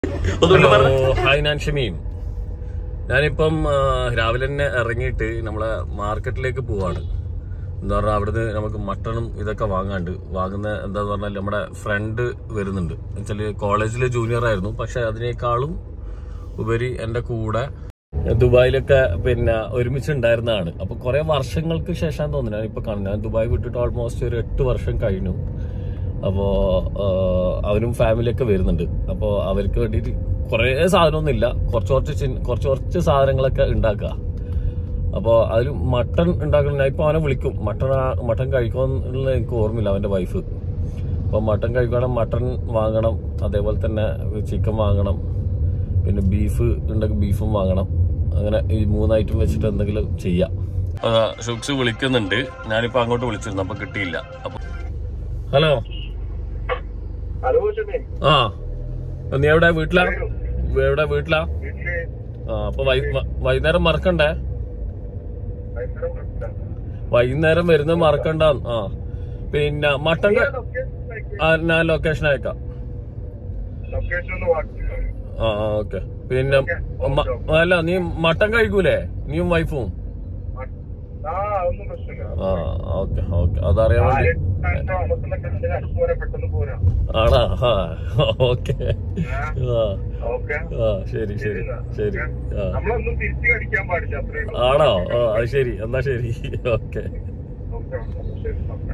ഒന്നുകൂടി പറഞ്ഞേ. Hello, hi ഞാൻ ഷമീം ഞാനിപ്പം ആ, രാവിലെ തന്നെ ഇറങ്ങിയിട്ട് നമ്മളെ മാർക്കറ്റിലേക്ക് പോവാണ് എന്താ പറഞ്ഞാൽ അവിടുന്ന് നമുക്ക് മട്ടണും ഇതൊക്കെ വാങ്ങാണ്ട് വാങ്ങുന്ന എന്താന്ന് പറഞ്ഞാൽ നമ്മുടെ ഫ്രണ്ട് വരുന്നുണ്ട് എന്നുവെച്ചാല് കോളേജിലെ ജൂനിയർ ആയിരുന്നു പക്ഷെ അതിനേക്കാളും ഉപരി എന്റെ കൂടെ ദുബായിലൊക്കെ പിന്നെ ഒരുമിച്ച് ഉണ്ടായിരുന്നതാണ് അപ്പൊ കുറെ വർഷങ്ങൾക്ക് ശേഷം തോന്നുന്നു ഞാൻ ഇപ്പൊ കാണുന്നത് ഞാൻ ദുബായ് വിട്ടിട്ട് ഓൾമോസ്റ്റ് ഒരു എട്ട് വർഷം കഴിഞ്ഞു അപ്പോ ആ, അവനും ഫാമിലിയൊക്കെ വരുന്നുണ്ട് അപ്പോ അവർക്ക് വേണ്ടിയിട്ട് കുറേ സാധനമൊന്നും ഇല്ല കുറച്ച് കുറച്ച് ചിൻ- കുറച്ച് കുറച്ച് സാധനങ്ങളൊക്കെ ഉണ്ടാക്കുക അപ്പോൾ അതിൽ മട്ടൺ ഉണ്ടാക്കണം ഞാൻ ഇപ്പോൾ അവനെ വിളിക്കും മട്ടൺ ആ- മട്ടൺ കഴിക്കുമെന്നുള്ള എനിക്ക് ഓർമ്മയില്ല അവന്റെ വൈഫ് അപ്പോൾ മട്ടൺ കഴിക്കണം മട്ടൺ വാങ്ങണം അതേപോലെ തന്നെ ചിക്കൻ വാങ്ങണം പിന്നെ ബീഫ് ഉണ്ടെങ്കിൽ ബീഫും വാങ്ങണം അങ്ങനെ ഈ മൂന്ന് ഐറ്റം വെച്ചിട്ട് എന്തെങ്കിലും ചെയ്യാം ഷുക്സ് വിളിക്കുന്നുണ്ട് ഞാനിപ്പോ അങ്ങോട്ട് വിളിച്ചിരുന്നു അപ്പൊ കിട്ടിയില്ല അപ്പൊ ഹലോ ഹലോ ഷമീ ആ നീ എവിടെ വീട്ടിലാ എവിടെ വീട്ടിലാ വീട്ടില് ആ അപ്പൊ വൈ- വ- വൈകുന്നേരം മറക്കണ്ടേ ഭയങ്കര പ്രശ്നം. വൈകുന്നേരം വരുന്നത് മറക്കണ്ട ആ പിന്നെ മട്ടൻ ക- ലൊക്കേഷൻ അയക്ക്. ആ, ഞാൻ ലൊക്കേഷൻ അയക്കാം ലൊക്കേഷൻ ഒന്ന് വാട്സപ്പ് ചെയ്യ്. ആ ഓക്കെ പിന്നെ മ- അല്ല നീ മട്ടൻ കഴിക്കൂലേ നീയും വൈഫും ആ ഒന്നും പ്രശ്നമില്ല ആ ഓക്കെ ഓക്കെ അതറിയാൻ വേണ്ടി ആരെയും നമുക്കുള്ള കണ്ടിന് അടുത്ത് പോരാ പെട്ടെന്ന് പോരാ ആണാ ആ ഓക്കെ ആ ഓക്കെ ആ ശരി ശരി ശരി ആ നമ്മളൊന്നും തിരിച്ചു കടിക്കാൻ പാടില്ല അത്രേ ഉള്ളൂ ആണോ ആ അത് ശരി എന്നാ ശരി ഓക്കെ ഓക്കെ ശരി ഓക്കെ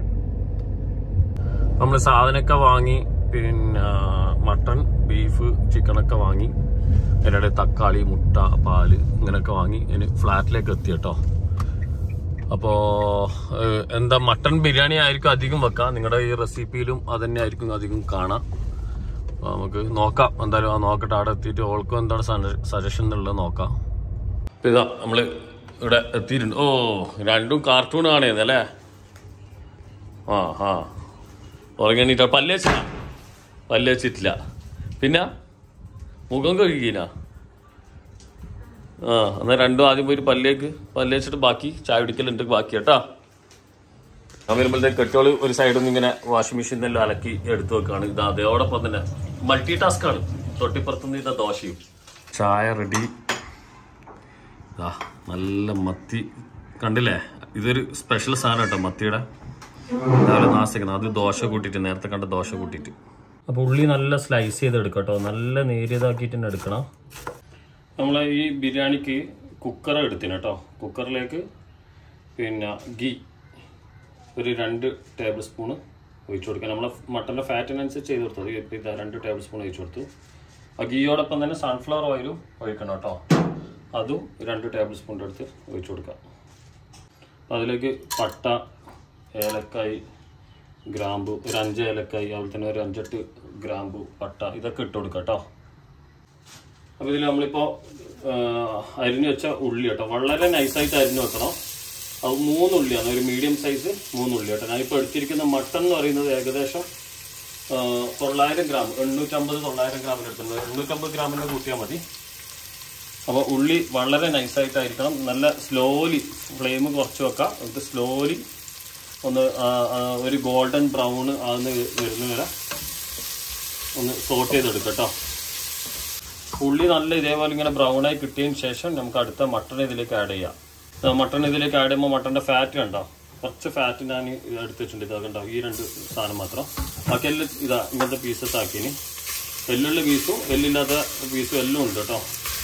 നമ്മൾ സാധനമൊക്കെ വാങ്ങി പിന്നെ മട്ടൺ ബീഫ് ചിക്കനൊക്കെ വാങ്ങി അതിനിടെ തക്കാളി മുട്ട പാല് ഇങ്ങനെയൊക്കെ വാങ്ങി ഇനി ഫ്ലാറ്റിലേക്ക് എത്തി കേട്ടോ അപ്പോ ഏഹ്, എന്താ മട്ടൺ ബിരിയാണി ആയിരിക്കും അധികം വെക്കാം നിങ്ങളുടെ ഈ റെസിപ്പിയിലും അതന്നെ ആയിരിക്കും അധികം കാണാം അപ്പൊ നമുക്ക് നോക്കാം എന്തായാലും ആ നോക്കട്ടെ അവിടെ എത്തിയിട്ട് ഓൾക്കും എന്താണ് സജഷൻ എന്നുള്ളത് നോക്കാം ഇപ്പൊ ഇതാ നമ്മള് ഇവിടെ എത്തിയിട്ടുണ്ട് ഓ രണ്ടും കാർട്ടൂൺ കാണുന്നത് അല്ലേ ആ ആ ഉറങ്ങണിട്ട പല്ലേച്ചില്ല പല്ലേച്ചിട്ടില്ല പിന്നെ മുഖം കഴുകിന ആ എന്നാ രണ്ടും ആദ്യം പോയിട്ട് പല്ലേക്ക് പല്ലേച്ചിട്ട് ബാക്കി ചായ കുടിക്കലുണ്ട് ബാക്കി കേട്ടാ ഞാൻ വരുമ്പോഴത്തേക്ക് കെട്ടോള് ഒരു സൈഡിൽ നിന്ന് ഇങ്ങനെ വാഷിംഗ് മെഷീനിൽ അലക്കി എടുത്തു വെക്കാണ് ഇത് അതോടൊപ്പം തന്നെ മൾട്ടി ടാസ്ക് ആണ് തൊട്ടിപ്പുറത്തുനിന്ന് ഇതാ ദോശയും ചായ റെഡി ഇതാ നല്ല മത്തി കണ്ടില്ലേ ഇതൊരു സ്പെഷ്യൽ സാധനം കേട്ടോ മത്തിയുടെ രാവിലെ നാസിക്കണം അത് ദോശ കൂട്ടിയിട്ട് നേരത്തെ കണ്ട ദോശ കൂട്ടിയിട്ട് അപ്പോൾ ഉള്ളി നല്ല സ്ലൈസ് ചെയ്ത് എടുക്കാം കേട്ടോ നല്ല നേരിയതാക്കിയിട്ട് തന്നെ എടുക്കണം നമ്മൾ ഈ ബിരിയാണിക്ക് കുക്കർ എടുത്തിന് കേട്ടോ കുക്കറിലേക്ക് പിന്നെ ഗീ ഒരു രണ്ട് ടേബിൾ സ്പൂണ് ഒഴിച്ചു കൊടുക്കുക നമ്മളെ മട്ടൻ്റെ ഫാറ്റിനനുസരിച്ച് ചെയ്ത് കൊടുത്തത് ഇപ്പം ഇതാ രണ്ട് ടേബിൾ സ്പൂൺ ഒഴിച്ചു കൊടുത്തു ആ ഗീയോടൊപ്പം തന്നെ സൺഫ്ലവർ ഓയിലും ഒഴിക്കണം കേട്ടോ അതും രണ്ട് ടേബിൾ സ്പൂണിൻ്റെ അടുത്ത് ഒഴിച്ചു കൊടുക്കാം അപ്പം അതിലേക്ക് പട്ട ഏലക്കായി ഗ്രാമ്പു ഒരു അഞ്ച് ഏലക്കായി അതുപോലെ തന്നെ ഒരു അഞ്ചെട്ട് ഗ്രാമ്പു പട്ട ഇതൊക്കെ ഇട്ട് കൊടുക്കാം കേട്ടോ അപ്പോൾ ഇതിൽ നമ്മളിപ്പോൾ അരിഞ്ഞു വെച്ച ഉള്ളി കേട്ടോ വളരെ നൈസായിട്ട് അരിഞ്ഞു വെക്കണം അത് മൂന്ന് ഉള്ളിയാണ് ഒരു മീഡിയം സൈസ് മൂന്ന് ഉള്ളി കേട്ടോ ഞാനിപ്പോൾ എടുത്തിരിക്കുന്ന മട്ടൺ എന്ന് പറയുന്നത് ഏകദേശം ആ, തൊള്ളായിരം ഗ്രാം എണ്ണൂറ്റമ്പത് തൊള്ളായിരം ഗ്രാമിന് എടുക്കുന്നത് എണ്ണൂറ്റമ്പത് ഗ്രാമിൻ്റെ കൂട്ടിയാൽ മതി അപ്പോൾ ഉള്ളി വളരെ നൈസായിട്ടായിരിക്കണം നല്ല സ്ലോലി ഫ്ലെയിം കുറച്ച് വെക്കാം എന്നിട്ട് സ്ലോലി ഒന്ന് ആ, ആ, ഒരു ഗോൾഡൻ ബ്രൗൺ ആകുന്ന വരുന്ന വരെ ഒന്ന് സോട്ട് ചെയ്തെടുക്കാം കേട്ടോ ഉള്ളി നല്ല ഇതേപോലെ ഇങ്ങനെ ബ്രൗൺ ആയി കിട്ടിയതിന് ശേഷം നമുക്ക് അടുത്ത മട്ടൺ ഇതിലേക്ക് ആഡ് ചെയ്യാം ആ, മട്ടൺ ഇതിലേക്ക് ആഡ് ചെയ്യുമ്പോൾ മട്ടൻ്റെ ഫാറ്റ് കണ്ടോ കുറച്ച് ഫാറ്റ് ഞാൻ ഇത് എടുത്ത് വെച്ചിട്ടുണ്ട് ഇതാ കണ്ടോ ഈ രണ്ട് സാധനം മാത്രം ബാക്കി എല്ലാം ഇതാ ഇങ്ങനത്തെ പീസസ് ആക്കിനി എല്ലുള്ള പീസും എല്ലില്ലാത്ത പീസും എല്ലാം ഉണ്ട് കേട്ടോ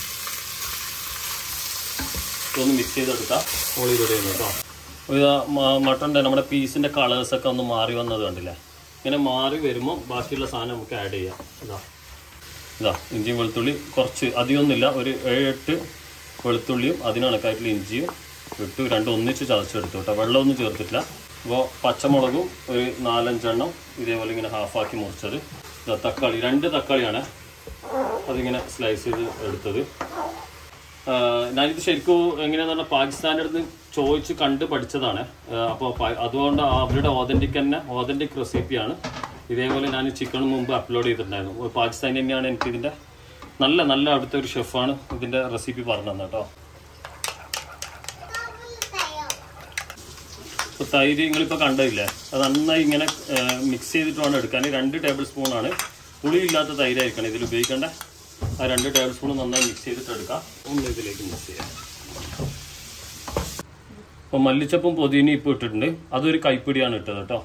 ഇതൊന്ന് മിക്സ് ചെയ്തെടുക്കാം ഓളി റെഡി ചെയ്യുന്നു കേട്ടോ അപ്പോൾ ഇതാ മട്ടൻ്റെ നമ്മുടെ പീസിൻ്റെ കളേഴ്സൊക്കെ ഒന്ന് മാറി വന്നത് കണ്ടില്ലേ ഇങ്ങനെ മാറി വരുമ്പോൾ ബാക്കിയുള്ള സാധനം നമുക്ക് ആഡ് ചെയ്യാം ഇതാ ഇതാ ഇഞ്ചിയും വെളുത്തുള്ളി കുറച്ച് അധികമൊന്നുമില്ല ഒരു ഏഴ് എട്ട് വെളുത്തുള്ളിയും അതിന് കണക്കായിട്ടുള്ള ഇഞ്ചിയും ഇട്ട് രണ്ടും ഒന്നിച്ച് ചതച്ചെടുത്തു കേട്ടോ വെള്ളമൊന്നും ചേർത്തിട്ടില്ല അപ്പോൾ പച്ചമുളകും ഒരു നാലഞ്ചെണ്ണം ഇതേപോലെ ഇങ്ങനെ ഹാഫാക്കി മുറിച്ചത് ഇതാ തക്കാളി രണ്ട് തക്കാളിയാണ് അതിങ്ങനെ സ്ലൈസ് ചെയ്ത് എടുത്തത് ആഹ് ഞാനിത് ശരിക്കും എങ്ങനെയാന്ന് പറഞ്ഞാൽ പാകിസ്ഥാൻ്റെ അടുത്ത് ചോദിച്ച് കണ്ട് പഠിച്ചതാണ് അപ്പോൾ അതുകൊണ്ട് അവരുടെ ഓതൻറ്റിക് തന്നെ ഓതൻറ്റിക് റെസിപ്പിയാണ് ഇതേപോലെ ഞാൻ ചിക്കൺ മുമ്പ് അപ്ലോഡ് ചെയ്തിട്ടുണ്ടായിരുന്നു പാകിസ്ഥാൻ തന്നെയാണ് എനിക്ക് ഇതിൻ്റെ നല്ല നല്ല അവിടുത്തെ ഒരു ഷെഫാണ് ഇതിൻ്റെ റെസിപ്പി പറഞ്ഞു തന്നെ കേട്ടോ ഇപ്പോൾ തൈര് നിങ്ങളിപ്പോൾ കണ്ടില്ലേ അത് നന്നായി ഇങ്ങനെ മിക്സ് ചെയ്തിട്ട് വേണം എടുക്കാൻ രണ്ട് ടേബിൾ സ്പൂണാണ് പുളിയില്ലാത്ത തൈരായിരിക്കണം ഇതിൽ ഉപയോഗിക്കേണ്ട ആ രണ്ട് ടേബിൾ സ്പൂൺ നന്നായി മിക്സ് ചെയ്തിട്ട് എടുക്കാം ഒന്ന് ഇതിലേക്ക് മിക്സ് ചെയ്യാം അപ്പോൾ മല്ലിച്ചപ്പും പൊതിനയും ഇപ്പോൾ ഇട്ടിട്ടുണ്ട് അതൊരു കൈപ്പിടിയാണ് ഇട്ടത് കേട്ടോ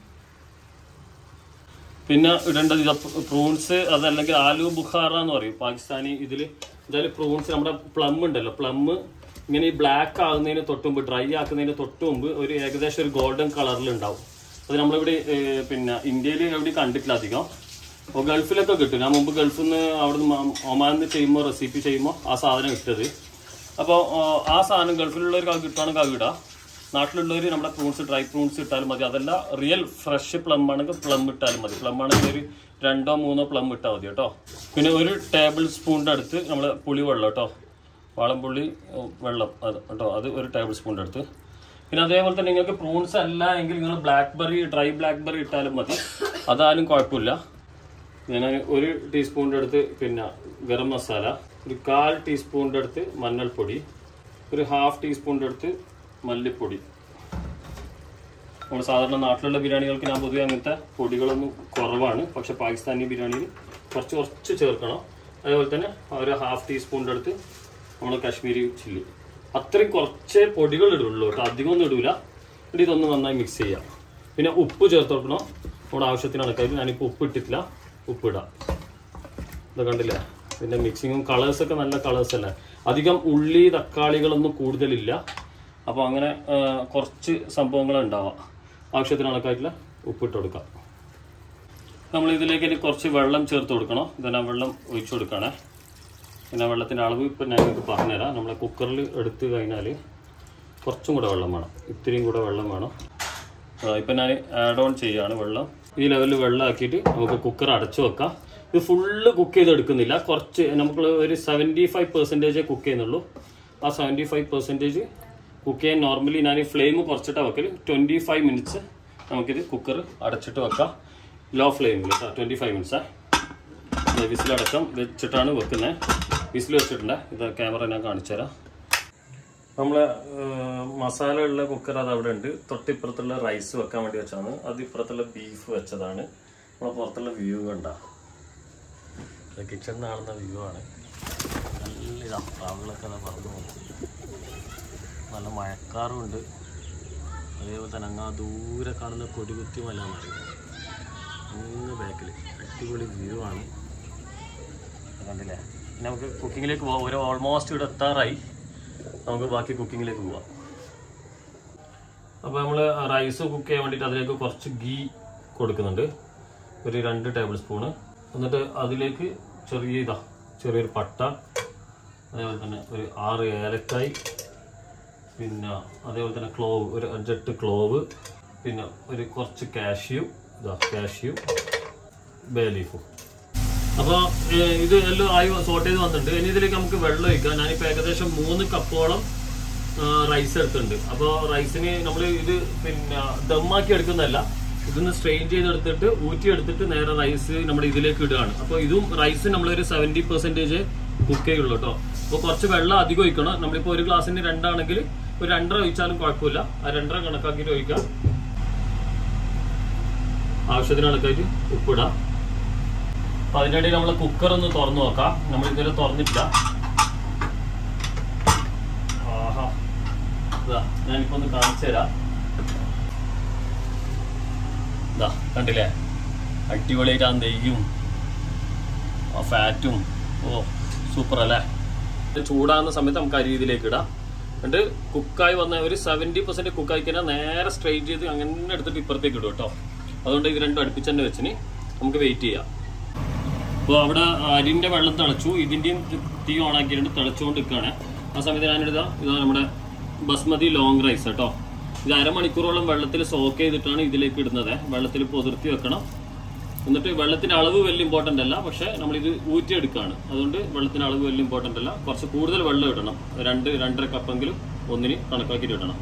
പിന്നെ ഇടേണ്ടത് ഇത് പ്രൂൺസ് അതല്ലെങ്കിൽ ആലു ബുഖാറ എന്ന് പറയും പാകിസ്ഥാനി ഇതിൽ എന്തായാലും പ്രൂൺസ് നമ്മുടെ പ്ലം ഉണ്ടല്ലോ പ്ലം ഇങ്ങനെ ഈ ബ്ലാക്ക് ആകുന്നതിന് തൊട്ട് മുമ്പ് ഡ്രൈ ആക്കുന്നതിന് തൊട്ട് മുമ്പ് ഒരു ഏകദേശം ഒരു ഗോൾഡൻ കളറിൽ ഉണ്ടാവും അത് നമ്മളിവിടെ ഏർ, പിന്നെ ഇന്ത്യയിൽ എവിടെ കണ്ടിട്ടില്ല അധികം അപ്പോൾ ഗൾഫിലൊക്കെ കിട്ടും ഞാൻ മുമ്പ് ഗൾഫിൽ നിന്ന് അവിടെ നിന്ന് ഒമാനിൽ നിന്ന് ചെയ്യുമ്പോൾ റെസിപ്പി ചെയ്യുമ്പോൾ ആ സാധനം ഇട്ടത് അപ്പോൾ ആ സാധനം ഗൾഫിലുള്ളവർക്ക് അത് കിട്ടുവാണെങ്കിൽ അത് ഇടാം നാട്ടിലുള്ളവർ നമ്മുടെ പ്രൂൺസ് ഡ്രൈ പ്രൂൺസ് ഇട്ടാലും മതി അതല്ല റിയൽ ഫ്രഷ് പ്ലം ആണെങ്കിൽ പ്ലം ഇട്ടാലും മതി പ്ലം ആണെങ്കിൽ ഒരു രണ്ടോ മൂന്നോ പ്ലം ഇട്ടാൽ മതി കേട്ടോ പിന്നെ ഒരു ടേബിൾ സ്പൂണിൻ്റെ അടുത്ത് നമ്മൾ പുളി വെള്ളം കേട്ടോ വാളംപുള്ളി ഉം, വെള്ളം അത് കേട്ടോ അത് ഒരു ടേബിൾ സ്പൂണിൻ്റെ അടുത്ത് പിന്നെ അതേപോലെ തന്നെ നിങ്ങൾക്ക് പ്രൂൺസ് അല്ല എങ്കിൽ നിങ്ങൾ ബ്ലാക്ക്ബെറി ഡ്രൈ ബ്ലാക്ക്ബെറി ഇട്ടാലും മതി അതായാലും കുഴപ്പമില്ല ഞാൻ ഒരു ടീസ്പൂണിൻ്റെ അടുത്ത് പിന്നെ ഗരം മസാല ഒരു കാൽ ടീസ്പൂണിൻ്റെ അടുത്ത് മഞ്ഞൾപ്പൊടി ഒരു ഹാഫ് ടീസ്പൂണിൻ്റെ അടുത്ത് മല്ലിപ്പൊടി നമ്മൾ സാധാരണ നാട്ടിലുള്ള ബിരിയാണികൾക്ക് ഞാൻ പൊതുവെ അങ്ങനത്തെ പൊടികളൊന്നും കുറവാണ് പക്ഷെ പാകിസ്ഥാനി ബിരിയാണിയിൽ കുറച്ച് കുറച്ച് ചേർക്കണം അതേപോലെ തന്നെ ഒരു ഹാഫ് ടീസ്പൂണിൻ്റെ അടുത്ത് നമ്മൾ കാശ്മീരി ചില്ലി അത്രയും കുറച്ചേ പൊടികൾ ഇടുള്ളൂ കേട്ടോ അധികം ഒന്നും ഇടൂല എന്നിട്ട് ഇതൊന്ന് നന്നായി മിക്സ് ചെയ്യാം പിന്നെ ഉപ്പ് ചേർത്ത് കൊടുക്കണം നമ്മുടെ ആവശ്യത്തിന് കണക്കായിട്ട് ഞാനിപ്പോൾ ഉപ്പ് ഇട്ടിട്ടില്ല ഉപ്പ് ഇടാം ഇത് കണ്ടില്ലേ പിന്നെ മിക്സിങ്ങും കളേഴ്സ് ഒക്കെ നല്ല കളേഴ്സ് അല്ലേ അധികം ഉള്ളി തക്കാളികളൊന്നും കൂടുതലില്ല അപ്പോൾ അങ്ങനെ ആ, കുറച്ച് സംഭവങ്ങൾ ഉണ്ടാവാം ആവശ്യത്തിന് കണക്കായിട്ടുള്ള ഉപ്പിട്ട് കൊടുക്കാം നമ്മൾ ഇതിലേക്ക് ഇനി കുറച്ച് വെള്ളം ചേർത്ത് കൊടുക്കണം ഇതെല്ലാം വെള്ളം ഒഴിച്ചു കൊടുക്കണേ പിന്നെ വെള്ളത്തിൻ്റെ അളവ് ഇപ്പം ഞാൻ നിങ്ങൾക്ക് പറഞ്ഞുതരാം നമ്മൾ കുക്കറിൽ എടുത്തു കഴിഞ്ഞാൽ കുറച്ചും കൂടെ വെള്ളം വേണം ഇത്രയും കൂടെ വെള്ളം വേണം ഇപ്പം ഞാൻ ആഡ് ഓൺ ചെയ്യുകയാണ് വെള്ളം ഈ ലെവലിൽ വെള്ളം ആക്കിയിട്ട് നമുക്ക് കുക്കർ അടച്ചു വെക്കാം ഇത് ഫുള്ള് കുക്ക് ചെയ്തെടുക്കുന്നില്ല കുറച്ച് നമുക്ക് ഒരു സെവൻറ്റി ഫൈവ് പെർസെൻറ്റേജേ കുക്ക് ചെയ്യുന്നുള്ളൂ ആ സെവൻറ്റി ഫൈവ് പെർസെൻറ്റേജ് കുക്ക് ചെയ്യാൻ നോർമലി ഞാൻ ഫ്ലെയിം കുറച്ചിട്ടാണ് വെക്കൽ ട്വൻറ്റി ഫൈവ് മിനിറ്റ്സ് നമുക്കിത് കുക്കർ അടച്ചിട്ട് വെക്കാം ലോ ഫ്ലെയിമിൽ ട്വൻറ്റി ഫൈവ് മിനിറ്റ്സേ വിസിലടക്കം വെച്ചിട്ടാണ് വെക്കുന്നത് വിസിൽ വെച്ചിട്ടുണ്ട് ഇത് ക്യാമറ ഞാൻ കാണിച്ചു തരാം നമ്മളെ മസാല ഉള്ള കുക്കർ അത് അവിടെ ഉണ്ട് തൊട്ടിപ്പുറത്തുള്ള റൈസ് വെക്കാൻ വേണ്ടി വെച്ചാണ് അത് ഇപ്പുറത്തുള്ള ബീഫ് വെച്ചതാണ് നമ്മളെ പുറത്തുള്ള വ്യൂ കണ്ട കിച്ചണിൽ കാണുന്ന വ്യൂ ആണ് നല്ല ഇതാ പ്രാവുകളൊക്കെ അതാ പറന്നു പോകുന്നു നല്ല മഴക്കാറും ഉണ്ട് അതേപോലെ തന്നെ അങ്ങ് ആ ദൂരെ കാണുന്ന കൊടികുത്തി മല എന്ന് പറയും അങ്ങ് ബാക്കിൽ അടിപൊളി വ്യൂ ആണ് ഇത് കണ്ടില്ലേ ഇനി നമുക്ക് കുക്കിങ്ങിലേക്ക് പോവാം ഒരു ഓൾമോസ്റ്റ് ഇവിടെ എത്താറായി നമുക്ക് ബാക്കി കുക്കിങ്ങിലേക്ക് പോവാം അപ്പോൾ നമ്മൾ റൈസ് കുക്ക് ചെയ്യാൻ വേണ്ടിയിട്ട് അതിലേക്ക് കുറച്ച് ഗീ കൊടുക്കുന്നുണ്ട് ഒരു രണ്ട് ടേബിൾ സ്പൂണ് എന്നിട്ട് അതിലേക്ക് ചെറിയ ഇതാ ചെറിയൊരു പട്ട അതേപോലെ തന്നെ ഒരു ആറ് ഏലക്കായ് പിന്നെ അതേപോലെ തന്നെ ക്ലോവ് ഒരു അഞ്ചെട്ട് ക്ലോവ് പിന്നെ ഒരു കുറച്ച് കാഷ്യൂ ഇതാ കാഷ്യൂ ബേ ലീഫും അപ്പോൾ ഇത് എല്ലാം ആയി സോർട്ട് ചെയ്ത് വന്നിട്ടുണ്ട് ഇനി ഇതിലേക്ക് നമുക്ക് വെള്ളം ഒഴിക്കാം ഞാനിപ്പോൾ ഏകദേശം മൂന്ന് കപ്പോളം റൈസ് എടുത്തിട്ടുണ്ട് അപ്പോൾ റൈസിന് നമ്മൾ ഇത് പിന്നെ ദമ്മാക്കി എടുക്കുന്നതല്ല ഇതൊന്ന് സ്ട്രെയിൻ ചെയ്തെടുത്തിട്ട് ഊറ്റി എടുത്തിട്ട് നേരെ റൈസ് നമ്മൾ ഇതിലേക്ക് ഇടുകയാണ് അപ്പോൾ ഇതും റൈസ് നമ്മളൊരു സെവൻറ്റി പെർസെൻറ്റേജ് കുക്ക് ചെയ്യുള്ളൂ കേട്ടോ അപ്പോൾ കുറച്ച് വെള്ളം അധികം ഒഴിക്കണം നമ്മളിപ്പോൾ ഒരു ഗ്ലാസ്സിന് രണ്ടാണെങ്കിൽ ഒരു രണ്ടര ഒഴിച്ചാലും കുഴപ്പമില്ല ആ രണ്ടര കണക്കാക്കിയിട്ട് ഒഴിക്കാം ആവശ്യത്തിന് കണക്കായിട്ട് ഉപ്പിടാം അപ്പൊ അതിനിടയിൽ നമ്മൾ കുക്കർ ഒന്ന് തുറന്നു നോക്കാം നമ്മൾ ഇതുവരെ തുറന്നിട്ടില്ല ആഹാ ഇതാ ഞാനിപ്പോ ഒന്ന് കാണിച്ചു തരാം ഇതാ കണ്ടില്ലേ അടിപൊളിയായിട്ട് ആ നെയ്യും ആ ഫാറ്റും ഓ സൂപ്പർ അല്ലേ ഇത് ചൂടാകുന്ന സമയത്ത് നമുക്ക് അരി ഇതിലേക്ക് ഇടാം എന്നിട്ട് കുക്കായി വന്ന ഒരു സെവൻറ്റി പെർസെൻറ്റ് കുക്കായി കഴിഞ്ഞാൽ നേരെ സ്ട്രെയിറ്റ് ചെയ്ത് അങ്ങനെ എടുത്തിട്ട് ഇപ്പുറത്തേക്ക് ഇടും കേട്ടോ അതുകൊണ്ട് ഇത് രണ്ടും അടുപ്പിച്ച് തന്നെ വെച്ചിന് നമുക്ക് വെയിറ്റ് ചെയ്യാം അപ്പോൾ അവിടെ അരിൻ്റെ വെള്ളം തിളച്ചു ഇതിൻ്റെയും തീ ഓണാക്കിയിട്ട് തിളച്ചുകൊണ്ട് നിൽക്കുകയാണ് ആ സമയത്ത് ഞാനെടുത്ത ഇതാ നമ്മുടെ ബസ്മതി ലോങ് റൈസ് കേട്ടോ ഇത് അരമണിക്കൂറോളം വെള്ളത്തിൽ സോക്ക് ചെയ്തിട്ടാണ് ഇതിലേക്ക് ഇടുന്നത് വെള്ളത്തിൽ പൊതിർത്തി വെക്കണം എന്നിട്ട് വെള്ളത്തിന്റെ അളവ് വലിയ ഇമ്പോർട്ടൻ്റ് അല്ല പക്ഷേ നമ്മളിത് ഊറ്റിയെടുക്കുകയാണ് അതുകൊണ്ട് വെള്ളത്തിന്റെ അളവ് വലിയ ഇമ്പോർട്ടൻ്റ് അല്ല കുറച്ച് കൂടുതൽ വെള്ളം ഇടണം രണ്ട് രണ്ടര കപ്പെങ്കിലും ഒന്നിന് കണക്കാക്കിയിട്ട് ഇടണം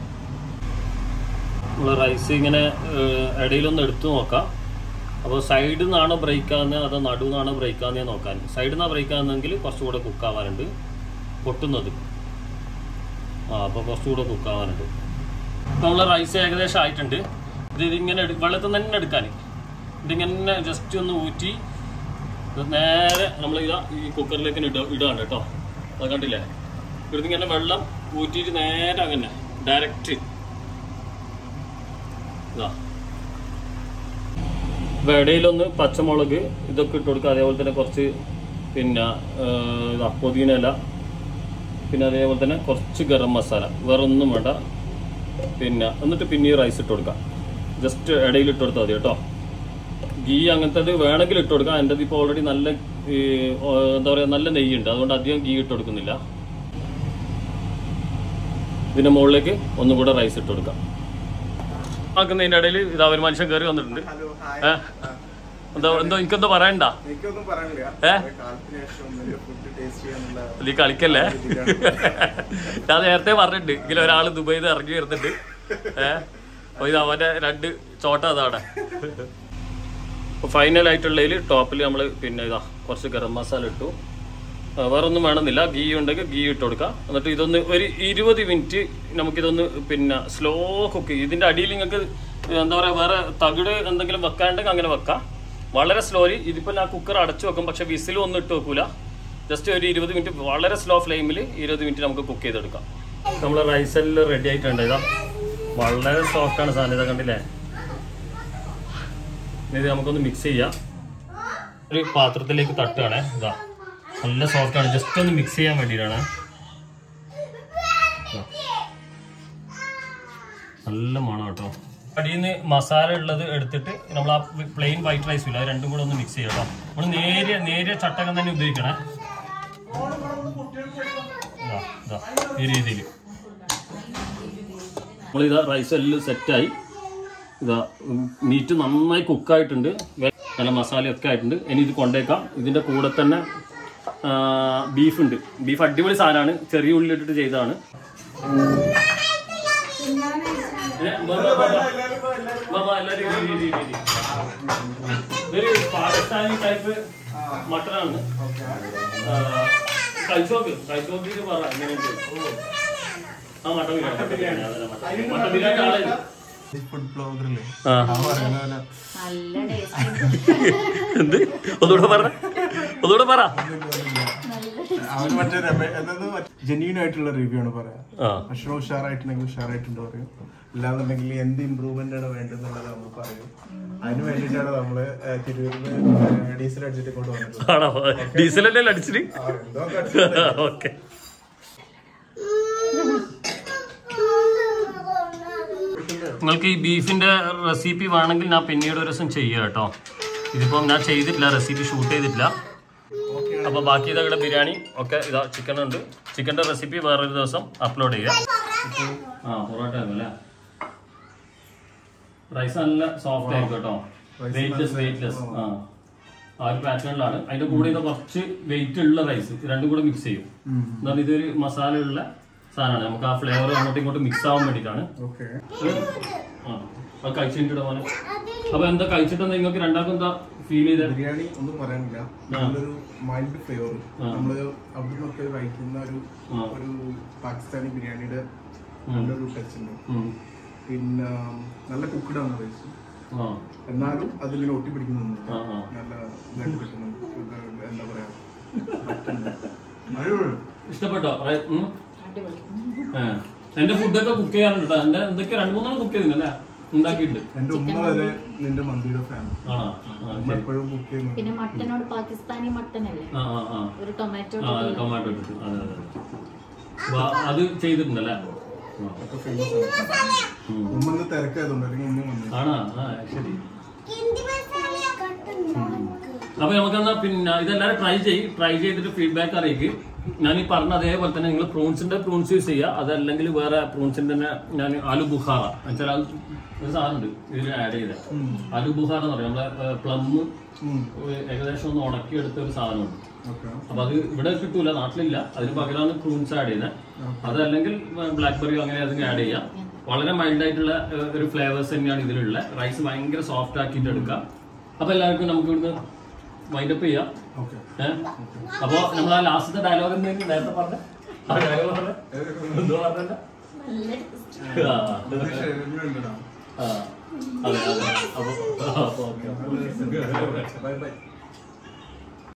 നമ്മൾ റൈസ് ഇങ്ങനെ ഏഹ്, ഇടയിലൊന്ന് എടുത്തു നോക്കാം അപ്പോൾ സൈഡിൽ നിന്നാണോ ബ്രേക്ക് ആകുന്നത് അതോ നടുവ് നിന്നാണോ ബ്രേക്ക് ആകുന്നത് നോക്കാൻ സൈഡിൽ നിന്നാണ് ബ്രേക്ക് ആകുന്നതെങ്കിൽ കുറച്ചുകൂടെ കുക്ക് ആവാനുണ്ട് പൊട്ടുന്നത് ആ അപ്പോൾ കുറച്ചുകൂടെ കുക്ക് ആവാനുണ്ട് നമ്മൾ റൈസ് ഏകദേശം ആയിട്ടുണ്ട് ഇത് ഇതിങ്ങനെ എടു- വെള്ളത്തിൽ നിന്ന് തന്നെ എടുക്കാൻ ഇതിങ്ങനെ ജസ്റ്റ് ഒന്ന് ഊറ്റി ഇത് നേരെ നമ്മൾ ഇതാ ഈ കുക്കറിലേക്ക് ഇട ഇടുകയാണ് കേട്ടോ അത് കണ്ടില്ലേ ഇവിടുന്ന് ഇങ്ങനെ വെള്ളം ഊറ്റിയിട്ട് നേരെ അങ്ങനെ ഡയറക്റ്റ് ഇതാ അപ്പോൾ ഇടയിലൊന്ന് പച്ചമുളക് ഇതൊക്കെ ഇട്ട് കൊടുക്കുക അതേപോലെ തന്നെ കുറച്ച് പിന്നെ ഏഹ്, ഇതാ പുതിന ഇല പിന്നെ അതേപോലെ തന്നെ കുറച്ച് ഗരം മസാല വേറെ ഒന്നും വേണ്ട പിന്നെ എന്നിട്ട് പിന്നെ ഈ റൈസ് ഇട്ട് കൊടുക്കാം ജസ്റ്റ് ഇടയിൽ ഇട്ട് കൊടുത്താൽ മതി കേട്ടോ ഗീ അങ്ങനത്തെ വേണമെങ്കിൽ ഇട്ട് കൊടുക്കാം എൻ്റെ ഇപ്പോൾ ഓൾറെഡി നല്ല ഈ, ഓ, എന്താ പറയുക നല്ല നെയ്യുണ്ട് അതുകൊണ്ട് അധികം ഗീ ഇട്ട് കൊടുക്കുന്നില്ല ഇതിൻ്റെ മുകളിലേക്ക് ഒന്നും കൂടെ റൈസ് ഇട്ട് കൊടുക്കാം ആക്കുന്നതിൻ്റെ ഇടയിൽ ഇത് അവർ മനുഷ്യൻ കയറി വന്നിട്ടുണ്ട് ഹലോ ഏ? ഹായ് എന്തോ എന്തോ എനിക്കെന്തോ പറയണ്ട എനിക്കൊന്നും പറയാനില്ല ഏ? കുറെ കാലത്തിന് ശേഷം വലിയ ഫുഡ് ടേസ്റ്റ് ചെയ്യാനുള്ള നീ കളിക്കല്ലേ ഞാൻ നേരത്തെ പറഞ്ഞിട്ടുണ്ട് എങ്കിലും ഒരാൾ ദുബൈയിൽ നിന്ന് ഇറങ്ങി വരുന്നുണ്ട് ഏഹ് അപ്പൊ ഇത് അവന്റെ രണ്ട് ചോട്ട അതാണ് അപ്പോൾ ഫൈനൽ ആയിട്ടുള്ളതിൽ ടോപ്പിൽ നമ്മൾ പിന്നെ ഇതാ കുറച്ച് ഗരം മസാല ഇട്ടു ആ, വേറെ ഒന്നും വേണമെന്നില്ല ഗീ ഉണ്ടെങ്കിൽ ഗീ ഇട്ട് കൊടുക്കുക എന്നിട്ട് ഇതൊന്ന് ഒരു ഇരുപത് മിനിറ്റ് നമുക്കിതൊന്ന് പിന്നെ സ്ലോ കുക്ക് ഇതിൻ്റെ അടിയിൽ നിങ്ങൾക്ക് എന്താ പറയുക വേറെ തകിട് എന്തെങ്കിലും വെക്കാണ്ടെങ്കിൽ അങ്ങനെ വെക്കാം വളരെ സ്ലോലി ഇതിപ്പോൾ ഞാൻ കുക്കർ അടച്ചു വെക്കും പക്ഷെ വിസിലും ഒന്നും ഇട്ട് വെക്കൂല ജസ്റ്റ് ഒരു ഇരുപത് മിനിറ്റ് വളരെ സ്ലോ ഫ്ലെയിമിൽ ഇരുപത് മിനിറ്റ് നമുക്ക് കുക്ക് ചെയ്തെടുക്കാം നമ്മൾ റൈസ് എല്ലാം റെഡി ആയിട്ടുണ്ട് ഇതാ വളരെ സോഫ്റ്റാണ് സാധനം ഇതാ കണ്ടില്ലേ ഇനി ഇത് നമുക്കൊന്ന് മിക്സ് ചെയ്യാം ഒരു പാത്രത്തിലേക്ക് തട്ടുകയാണേ ഇതാ നല്ല സോഫ്റ്റ് ആണ് ജസ്റ്റ് ഒന്ന് മിക്സ് ചെയ്യാൻ വേണ്ടിയിട്ടാണ് ഇതാ. നല്ല മണം കേട്ടോ അടിയിൽ നിന്ന് മസാല ഉള്ളത് എടുത്തിട്ട് നമ്മൾ ആ പ്ലെയിൻ വൈറ്റ് റൈസ് ഇല്ല അത് രണ്ടും കൂടെ ഒന്ന് മിക്സ് ചെയ്യാം കേട്ടോ നമ്മൾ നേരിയ നേരിയ ചട്ടകം തന്നെ ഉപയോഗിക്കണേ ഇതാ, ഇതാ, ഈ രീതിയിൽ നമ്മളിതാ റൈസ് എല്ലാം സെറ്റായി ഇതാ മീറ്റ് നന്നായി കുക്കായിട്ടുണ്ട് നല്ല മസാലയൊക്കെ ആയിട്ടുണ്ട് ഇനി ഇത് കൊണ്ടേക്കാം ഇതിൻ്റെ കൂടെ തന്നെ ബീഫ് ഉണ്ട് ബീഫ് അടിപൊളി സാധനമാണ് ചെറിയ ഉള്ളി ഇട്ടിട്ട് ചെയ്തതാണ് ഏ, വാ, വാ, വാ, വാ. വാ, വാ, എല്ലാവരും ഇരി, ഇരി, ഇരി, ഇരി. ഇതൊരു പാകിസ്ഥാനി ടൈപ്പ് മട്ടനാണ് കഴിച്ചോക്ക് കഴിച്ചോക്കിട്ട് പറ എങ്ങനെയുണ്ട് ആ മട്ടൻ ബിരിയാണി മട്ടൻ ബിരിയാണി അതല്ല മട്ടൻ മട്ടൻ ബിരിയാണി ആളെ ഫുഡ് ബ്ലോഗറില്ലേ ആ ആ പറയുന്ന പോലെ നല്ല ടേസ്റ്റ് എന്ത് ഒന്നുകൂടെ പറ ഒന്നുകൂടെ പറ അവന് മറ്റേ ജെന്യൂൻ ആയിട്ടുള്ള റിവ്യൂ ആണ് പറയാ ആ ഭക്ഷണം ഉഷാറായിട്ടുണ്ടെങ്കിൽ ഉഷാറായിട്ടുണ്ട് പറയും ഇല്ലാന്നുണ്ടെങ്കിൽ എന്ത് ഇമ്പ്രൂവ്മെന്റ് ആണ് വേണ്ടതെന്നുള്ളത് നമ്മൾ പറയും അതിന് വേണ്ടിയിട്ടാണ് നമ്മള് ഏഹ്, തിരൂരില് ഡീസൽ അടിച്ചിട്ട് കൊണ്ട് വന്നത് ആണോ ഡീസൽ അല്ലേ അടിച്ചിട്ട് ആ, എന്തോ ഒക്കെ അടിച്ചിട്ടുണ്ട്. ഓക്കെ നിങ്ങൾക്ക് ഈ ബീഫിന്റെ റെസിപ്പി വേണമെങ്കിൽ ഞാൻ പിന്നീട് ഒരു ദിവസം ചെയ്യാം കേട്ടോ ഇതിപ്പം ഞാൻ ചെയ്തിട്ടില്ല റെസിപ്പി ഷൂട്ട് ചെയ്തിട്ടില്ല അപ്പോൾ ബാക്കി ഇതാ ഇവിടെ ബിരിയാണി ഒക്കെ ഇതാ ചിക്കൻ ഉണ്ട് ചിക്കൻ്റെ റെസിപ്പി വേറൊരു ദിവസം അപ്ലോഡ് ചെയ്യാം ആ പൊറോട്ട അല്ലേ റൈസ് നല്ല സോഫ്റ്റ് ആയിരിക്കും കേട്ടോ വെയിറ്റ്ലെസ് വെയിറ്റ്ലെസ് ആ ആ ഒരു പാറ്റേണിലാണ് അതിന്റെ കൂടെ ഇത് കുറച്ച് വെയിറ്റ് ഉള്ള റൈസ് രണ്ടും കൂടെ മിക്സ് ചെയ്യും എന്നാൽ ഇതൊരു മസാല ഉള്ള സാധനമാണ് നമുക്ക് ആ ഫ്ലേവർ അങ്ങോട്ടും ഇങ്ങോട്ടും മിക്സ് ആവാൻ വേണ്ടിയിട്ടാണ് ഓക്കെ ആ അത് കഴിച്ചിട്ട് പോലെ അപ്പൊ എന്താ കഴിച്ചിട്ട് നിങ്ങൾക്ക് രണ്ടാൾക്കും എന്താ ഫീൽ ചെയ്തത് ബിരിയാണി ഒന്നും പറയാനില്ല നല്ലൊരു മൈൽഡ് ഫ്ലേവർ നമ്മള് അവിടെ നിന്നൊക്കെ കഴിക്കുന്ന ഒരു ആ. ഒരു പാകിസ്ഥാനി ബിരിയാണിയുടെ നല്ലൊരു ടച്ച് ഉണ്ട് ഉം. പിന്നെ നല്ല കുക്ക്ഡ് ആണ് റൈസ് ആ എന്നാലും അതിങ്ങനെ ഒട്ടി പിടിക്കുന്നുണ്ട് ആ, ആ. നല്ല ഇതായിട്ട് കിട്ടുന്നുണ്ട് ഇത് എന്താ പറയാ അടിപൊളി. ഇഷ്ടപ്പെട്ടോ റൈ- ഉം? അടിപൊളി ഏ. എന്റെ ഫുഡൊക്കെ കുക്ക് ചെയ്യാറുണ്ട് കേട്ടോ എന്റെ എന്തൊക്കെ രണ്ട് മൂന്നെണ്ണം കുക്ക് ചെയ്തില്ലേ ഉണ്ടാക്കിയിട്ടുണ്ട് എന്റെ ഉമ്മ വരെ നിന്റെ മന്തിയുടെ ഫാൻ ആണോ ആ, ഉമ്മ ശരി. എപ്പോഴും കുക്ക് ചെയ്യുന്നു പിന്നെ മട്ടനോട് പാകിസ്ഥാനി മട്ടൻ അല്ലേ ആ ആ ആ ഒരു ടൊമാറ്റോ ആ ടൊമാറ്റോ ഇട്ടിട്ട് അതെ അതെ അപ്പൊ അത് ചെയ്തിട്ടുണ്ടല്ലേ ആ. ഒക്കെ ഫേമസ് ആണ് ഉം. ഉമ്മ ഇന്ന് തിരക്കായതുകൊണ്ട് അല്ലെങ്കിൽ ഉമ്മ വന്നു ആണോ ആ ശരി അപ്പൊ നമുക്കെന്നാ പിന്നെ ഇതെല്ലാരും ട്രൈ ചെയ്യും ട്രൈ ചെയ്തിട്ട് ഫീഡ്ബാക്ക് അറിയിക്കും ഞാൻ ഈ പറഞ്ഞ അതേപോലെ തന്നെ നിങ്ങൾ പ്രൂൺസിന്റെ പ്രൂൺസ് യൂസ് ചെയ്യുക അതല്ലെങ്കിൽ വേറെ പ്രൂൺസിന്റെ തന്നെ ഞാൻ ആലു ബുഖാറ എന്നുവെച്ചാൽ അത് ഒരു സാധനമുണ്ട് ഇതിൽ ആഡ് ചെയ്ത ആലു ബുഖാറ എന്ന് പറയും നമ്മളെ പ്ലം ഏകദേശം ഒന്ന് ഉണക്കി എടുത്ത ഒരു സാധനമുണ്ട് ഓക്കെ അപ്പൊ അത് ഇവിടെ കിട്ടൂല നാട്ടിലില്ല അതിന് പകരമാണ് പ്രൂൺസ് ആഡ് ചെയ്യുന്നത് അതല്ലെങ്കിൽ ബ്ലാക്ക് ബെറിയോ അങ്ങനെ ഏതെങ്കിലും ആഡ് ചെയ്യാം വളരെ മൈൽഡ് ആയിട്ടുള്ള ഏഹ്, ഒരു ഫ്ലേവേഴ്സ് തന്നെയാണ് ഇതിലുള്ള റൈസ് ഭയങ്കര സോഫ്റ്റ് ആക്കിയിട്ട് എടുക്കാം അപ്പൊ എല്ലാവർക്കും നമുക്ക് ഇവിടുന്ന് വൈൻഡപ്പ് ചെയ്യാം ഓക്കെ ഏഹ് അപ്പൊ നമ്മൾ ആ ലാസ്റ്റത്തെ ഡയലോഗ് എന്തെങ്കിലും നേരത്തെ പറഞ്ഞ ആ ഡയലോഗ് പറഞ്ഞ എന്തോ പറഞ്ഞ ആ ഉണ്ടോ ആ അതെ അതെ അപ്പൊ അപ്പൊ ഓക്കെ ബൈ ബൈ